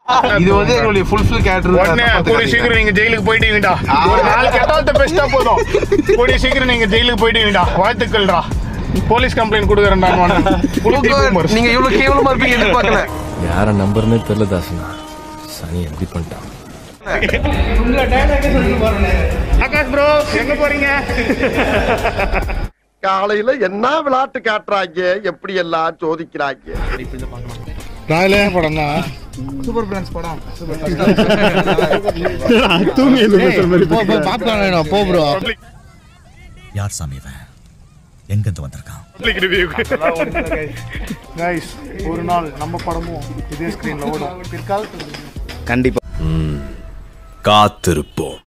இது வந்து எங்களுடைய ஃபுல்ஃபில் உடனே கூடிய கேரக்டர் சீக்கிரம் நீங்க ஜெயிலுக்கு போயிட்டீங்கடா ஒரு நாலு கெட்டாலத்தை பெஸ்டா போதும் கூடிய சீக்கிரம் நீங்க ஜெயிலுக்கு போயிட்டீங்கடா வாழ்த்துக்கள்டா போலீஸ் கம்ப்ளைண்ட் கொடுக்குறேன்டா நான் நீங்க இவ்வளவு கேவலமா இருப்பீங்க எதிர்பார்க்கல யார நம்பர்னே தெரியல தாசனா சனி எப்படி பண்ணிட்டான் ஆகாஷ் ப்ரோ எங்க போறீங்க காலையில என்ன விளையாட்டு காட்டுறாங்க எப்படி எல்லாம் சோதிக்கிறாங்க ராயில படம் தான் சூப்பர் பிரான்ஸ் படம் பாப்கார்ன் வேணும் போ ப்ரோ யார் சாமி இவன் எங்கிருந்து வந்திருக்கான் பப்ளிக் ரிவ்யூ கைஸ் ஒரு நாள் நம்ம படமும் இதே ஸ்கிரீன்ல ஓடும் பிற்காலத்தில் கண்டிப்பா காத்திருப்போம்